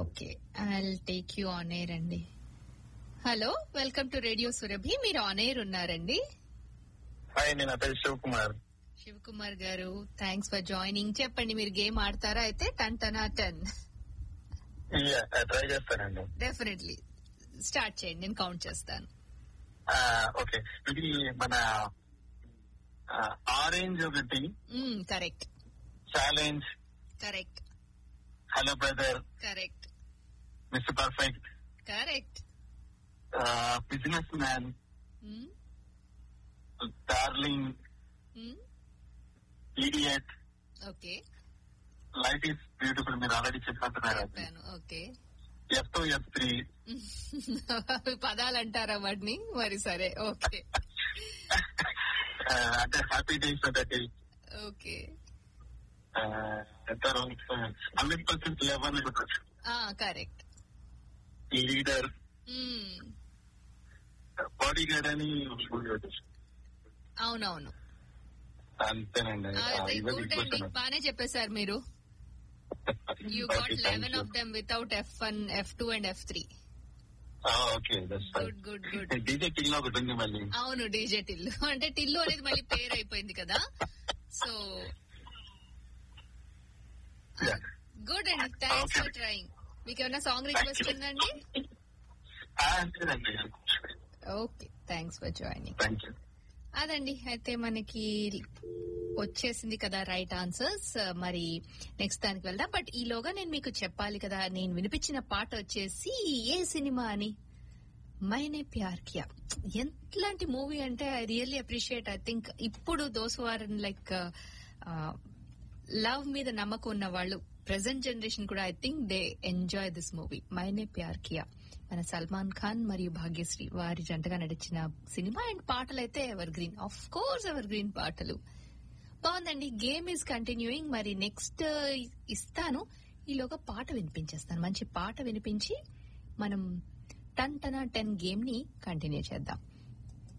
okay I take you on air అండి hello welcome to radio Surabhi మీరు on air ఉన్నారండి hi నేను పేరు శివ్ కుమార్ శివకుమార్ గారు థ్యాంక్స్ ఫర్ జాయినింగ్ చెప్పండి మీరు గేమ్ ఆడతారా అయితే టన్ టనా టన్ ట్రై చేస్తానండి డెఫినెట్లీ స్టార్ట్ చేయండి నేను కౌంట్ చేస్తాను ఓకే ఇది మన ఆరెంజ్ ఒకటి correct challenge correct hello brother correct mister perfect correct businessman darling idiot okay life is beautiful మీరు ఆల్రెడీ చెప్పినట్టున్నారు చెప్పాను okay F two F three పదాలు అంటారా వాటిని మరి సరే ఓకే అంటే హ్యాపీ డేస్ ఒకటి ఓకే ఎంత hundred percent eleven correct leader bodyguard అని అవునవును అంతేనండి గుడ్ అండి బాగానే చెప్పేశారు మీరు you got eleven of them without F one F two and F three okay good good good DJ కిల్ ఒకటి ఉంది మళ్ళీ అవును డీజే టిల్లు అంటే టిల్లు అనేది మళ్ళీ పేరు అయిపోయింది కదా సో గుడ్ అండి థ్యాంక్స్ ఫర్ ట్రైంగ్ మీకు ఏమైనా సాంగ్ రిక్వెస్ట్ ఉందండి అంతేనండి okay thanks for joining thank you అదండి అయితే మనకి వచ్చేసింది కదా రైట్ ఆన్సర్స్ మరి నెక్స్ట్ దానికి వెళ్దాం బట్ ఈలోగా నేను మీకు చెప్పాలి కదా నేను వినిపించిన పాట వచ్చేసి ఏ సినిమా అని మైనే ప్యార్ కియా ఎంతలాంటి మూవీ అంటే I really appreciate I think ఇప్పుడు దోస్ ఆర్ లైక్ లవ్ మీద నమ్మకం ఉన్న వాళ్ళు ప్రెసెంట్ జనరేషన్ కూడా I think they enjoy this movie Maine Pyar Kiya మన సల్మాన్ ఖాన్ మరియు భాగ్యశ్రీ వారి జంటగా నడిచిన సినిమా అండ్ పాటలు అయితే evergreen of course evergreen పాటలు బాగుందండి గేమ్ ఈజ్ కంటిన్యూయింగ్ మరి నెక్స్ట్ ఇస్తాను ఈలోగా పాట వినిపించేస్తాను మంచి పాట వినిపించి మనం టన్ టన టెన్ గేమ్ ని కంటిన్యూ చేద్దాం